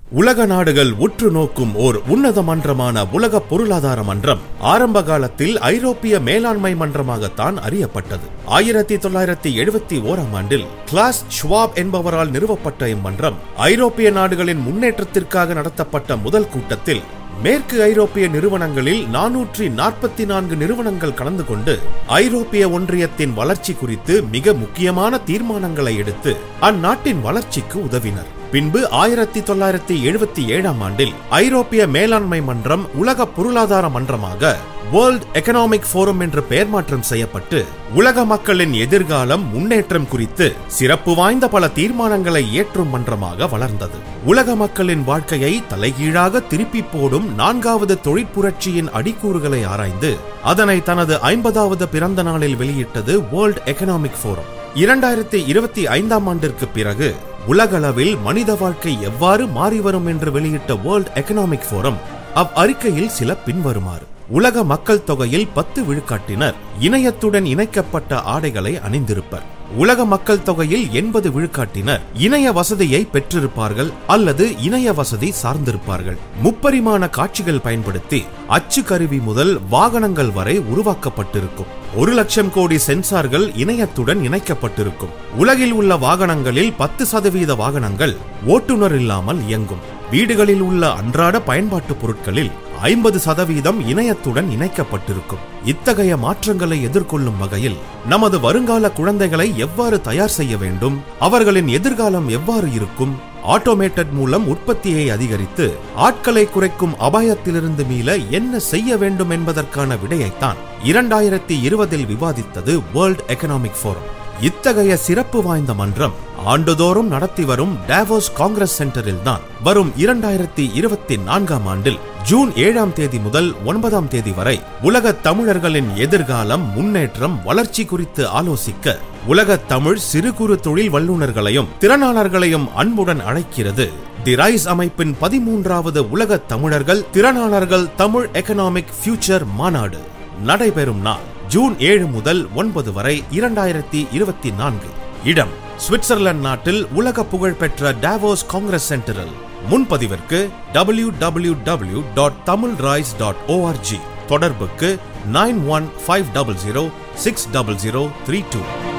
உலக நாடுகள் உற்று நோக்கும் ஓர் உன்னத மன்றமான உலக பொருளாதார மன்றம் ஆரம்ப காலத்தில் ஐரோப்பிய மேலாண்மை மன்றமாகத்தான் அறியப்பட்டது ஆயிரத்தி தொள்ளாயிரத்தி எழுபத்தி ஓராம் ஆண்டில் கிளாஸ் ஷ்வாப் என்பவரால் நிறுவப்பட்ட இம்மன்றம் ஐரோப்பிய நாடுகளின் முன்னேற்றத்திற்காக நடத்தப்பட்ட முதல் கூட்டத்தில் மேற்கு ஐரோப்பிய நிறுவனங்களில் நானூற்றி நாற்பத்தி நான்கு நிறுவனங்கள் கலந்து கொண்டு ஐரோப்பிய ஒன்றியத்தின் வளர்ச்சி குறித்து மிக முக்கியமான தீர்மானங்களை எடுத்து அந்நாட்டின் வளர்ச்சிக்கு உதவினர் பின்பு ஆயிரத்தி தொள்ளாயிரத்தி எழுபத்தி ஏழாம் ஆண்டில் ஐரோப்பிய மேலாண்மை மன்றம் உலக பொருளாதார மன்றமாக வேர்ல்ட் எக்கனாமிக் ஃபோரம் என்று பெயர் மாற்றம் செய்யப்பட்டு உலக மக்களின் எதிர்காலம் முன்னேற்றம் குறித்து சிறப்பு வாய்ந்த பல தீர்மானங்களை ஏற்றும் மன்றமாக வளர்ந்தது உலக மக்களின் வாழ்க்கையை தலைகீழாக திருப்பி போடும் நான்காவது தொழிற்புரட்சியின் அடிக்கூறுகளை ஆராய்ந்து அதனை தனது ஐம்பதாவது பிறந்த நாளில் வெளியிட்டது வேர்ல்ட் எக்கனாமிக் ஃபோரம் இரண்டாயிரத்தி இருபத்தி ஐந்தாம் ஆண்டிற்கு பிறகு உலகளவில் மனித வாழ்க்கை எவ்வாறு மாறி வரும் என்று வெளியிட்ட வேர்ல்ட் எக்கனாமிக் ஃபோரம் அவ் அறிக்கையில் சில பின்வருமாறு உலக மக்கள் தொகையில் பத்து விழுக்காட்டினர் இணையத்துடன் இணைக்கப்பட்ட ஆடைகளை அணிந்திருப்பர் உலக மக்கள் தொகையில் எண்பது விழுக்காட்டினர் இணைய வசதியை பெற்றிருப்பார்கள் அல்லது இணைய வசதி சார்ந்திருப்பார்கள் முப்பரிமாண காட்சிகள் பயன்படுத்தி அச்சு கருவி முதல் வாகனங்கள் வரை உருவாக்கப்பட்டிருக்கும் ஒரு லட்சம் கோடி சென்சார்கள் இணையத்துடன் இணைக்கப்பட்டிருக்கும் உலகில் உள்ள வாகனங்களில் பத்து சதவீத வாகனங்கள் ஓட்டுநர் இல்லாமல் இயங்கும் வீடுகளில் உள்ள அன்றாட பயன்பாட்டு பொருட்களில் ஐம்பது சதவீதம் இணையத்துடன் இணைக்கப்பட்டிருக்கும் இத்தகைய மாற்றங்களை எதிர்கொள்ளும் வகையில் நமது வருங்கால குழந்தைகளை எவ்வாறு தயார் செய்ய வேண்டும் அவர்களின் எதிர்காலம் எவ்வாறு இருக்கும் ஆட்டோமேட்டட் மூலம் உற்பத்தியை அதிகரித்து ஆட்களை குறைக்கும் அபாயத்திலிருந்து மீள என்ன செய்ய வேண்டும் என்பதற்கான விடையைத்தான் இரண்டாயிரத்தி இருபதில் விவாதித்தது வேர்ல்ட் எக்கனாமிக் ஃபோரம் இத்தகைய சிறப்பு வாய்ந்த மன்றம் ஆண்டுதோறும் நடத்தி வரும் டாவோஸ் காங்கிரஸ் சென்டரில் தான் வரும் இரண்டாயிரத்தி இருபத்தி நான்காம் ஆண்டில் ஜூன் ஏழாம் தேதி முதல் ஒன்பதாம் தேதி வரை உலக தமிழர்களின் எதிர்காலம் முன்னேற்றம் வளர்ச்சி குறித்து ஆலோசிக்க உலக தமிழ் சிறு குறு தொழில் வல்லுநர்களையும் திறனாளர்களையும் அன்புடன் அழைக்கிறது தி ரைஸ் அமைப்பின் பதிமூன்றாவது உலக தமிழர்கள் திறனாளர்கள் தமிழ் எக்கனாமிக் ஃபியூச்சர் மாநாடு நடைபெறும் நாள் ஜூன் ஏழு முதல் ஒன்பது வரை இரண்டாயிரத்தி இருபத்தி நான்கு இடம் சுவிட்சர்லாந்து நாட்டில் உலக புகழ்பெற்ற டாவோஸ் காங்கிரஸ் சென்டரில் முன்பதிவிற்கு W W W dot Tamil rise dot ORG தொடர்புக்கு nine one five double zero six double zero three two